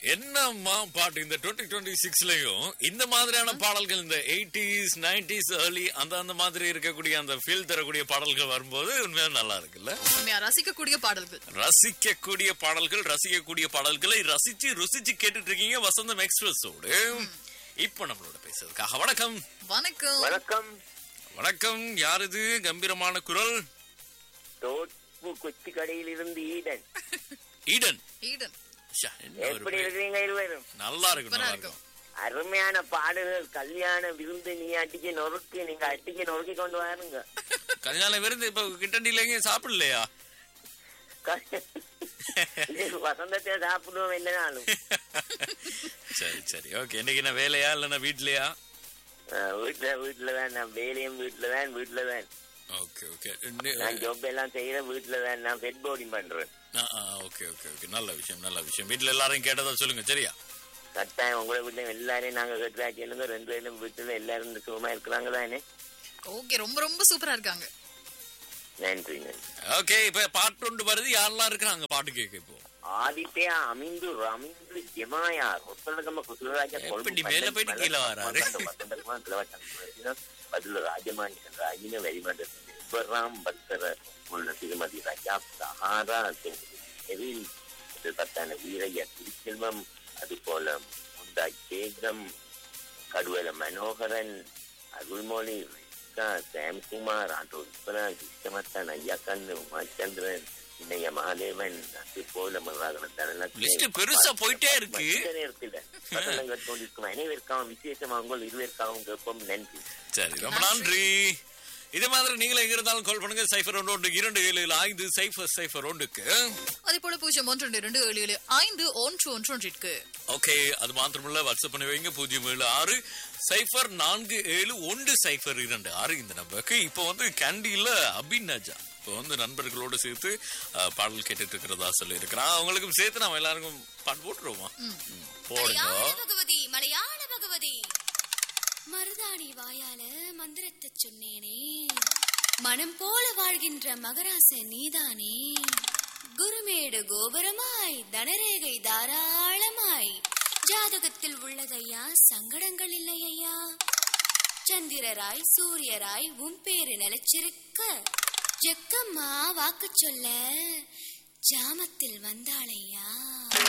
என்னம்மா பாட்டு இந்த டுவெண்ட்டி டுவெண்ட்டி சிக்ஸ்லயும் இந்த மாதிரியான பாடல்கள் இந்த எயிட்டிஸ் நைன்டிஸ் ஏர்லி அந்த அந்த மாதிரி இருக்கக்கூடிய அந்த ஃபீல் தரக்கூடிய பாடல்கள் வரும்போது உண்மையா நல்லா இருக்குல்ல உண்மையா ரசிக்கக்கூடிய பாடல்கள் ரசிக்கக்கூடிய பாடல்கள் ரசிக்கக்கூடிய பாடல்களை ரசிச்சு ருசிச்சு கேட்டுட்டு இருக்கீங்க வசந்தம் எக்ஸ்பிரஸோடு இப்ப நம்மளோட பேசுறதுக்காக வணக்கம் வணக்கம் வணக்கம் வணக்கம் யார் இது கம்பீரமான குரல் தோப்பு கொச்சி கடையில் இருந்து ஈடன் ஈடன் ஈடன் ஷா, என்ன ஒரு எப்படி பேர். இருக்கிறீங்க இருவரும் நல்லா இருக்கு சூப்பரா நல்லா இருக்கும் இருக்கும் அருமையான பாடல்கள் கல்யாண விருந்து நீ அடிச்சு நொறுக்கு நீங்க அடிச்சு நொறுக்கி கொண்டு வாருங்க கல்யாண விருந்து இப்ப கிட்டண்டில எங்கேயும் சாப்பிடலையா வசந்தத்தை சாப்பிடுவோம் என்னனாலும் சரி சரி ஓகே இன்னைக்கு என்ன வேலையா இல்லைன்னா வீட்லயா அஹ் வீட்டுல வீட்டுல தான் நான் வேலையும் வீட்டுல தான் வீட்டுல தான் ஓகே ஓகே நான் ஜாப் எல்லாம் செய்யறேன் வீட்டுல தான் நான் பெட் போர்டிங் பண்றேன் ஓகே ஓகே ஓகே நல்ல விஷயம் நல்ல விஷயம் வீட்ல எல்லாரையும் கேட்டதா சொல்லுங்க சரியா கட்டாயம் உங்களை வீட்டுல எல்லாரையும் நாங்க கேட்டுதா கேளுங்க ரெண்டு பேரும் வீட்டுல எல்லாரும் சுகமா இருக்கிறாங்க தானே ஓகே ரொம்ப ரொம்ப சூப்பரா இருக்காங்க நன்றி நன்றி ஓகே இப்ப பாட்டு ஒன்று வருது யாரெல்லாம் இருக்கிறாங்க பாட்டு கேட்க இப்போ ஆதித்ய அமிந்து ரமிந்து ஜெமாயா ஒத்தலகம குசுலராஜ எப்படி மேல போயிட்டு கீழே வராரு? பதில் ராஜமாணி என்ற அகில வெளிமன்ற சிவராம் பக்தர உள்ள திருமதி ரஜா சஹாரா எழில் பத்தான வீரைய திருச்செல்வம் அது போல முந்தாய் சேகம் கடுவல மனோகரன் அருள்மொழி ரிஷ்கா சாம்குமார் ஆண்டோ விஸ்வரா கிருஷ்ணமத்தன் ஐயாக்கண்ணு உமாச்சந்திரன் இன்னைய மகாதேவன் அது போல மகாகண லிஸ்ட் பெருசா போயிட்டே இருக்கு கொண்டிருக்கும் அனைவருக்காகவும் விசேஷமாக உங்கள் இருவருக்காகவும் கேட்போம் நன்றி சரி ரொம்ப நன்றி இதே மாதிரி நீங்களும் எங்க இருந்தாலும் கால் பண்ணுங்க சைஃபர் ஒன்று ஒன்று இரண்டு ஏழு ஏழு ஐந்து சைஃபர் சைஃபர் ஒன்றுக்கு அதே போல பூஜ்ஜியம் ஒன்று இரண்டு ஏழு ஏழு ஐந்து ஒன்று ஒன்று ஒன்றிற்கு ஓகே அது மாத்திரமல்ல வாட்ஸ்அப் பண்ணி வைங்க பூஜ்ஜியம் ஏழு ஆறு சைஃபர் நான்கு ஏழு ஒன்று சைஃபர் இரண்டு ஆறு இந்த நம்பருக்கு இப்போ வந்து கேண்டில அபிநஜா இப்போ வந்து நண்பர்களோடு சேர்த்து அஹ், பாடல் கேட்டுட்டு இருக்கிறதா சொல்லி இருக்கிறான் அவங்களுக்கும் சேர்த்து நம்ம எல்லாருக்கும் பாட்டு போட்டுருவோமா ம், போடுங்க மலையாள பகவதி மலையாள பகவதி மருதாணி வாயால மந்திரத்தை சொன்னேனே மனம் போல வாழ்கின்ற மகராச நீதானே குருமேடு கோபுரமாய் தனரேகை தாராளமாய் ஜாதகத்தில் உள்ளதையா சங்கடங்கள் இல்லையா சந்திரராய் சூரியராய் உன் பேரு நிலைச்சிருக்க ஜக்கம்மா வாக்கு சொல்ல ஜாமத்தில் வந்தாளையா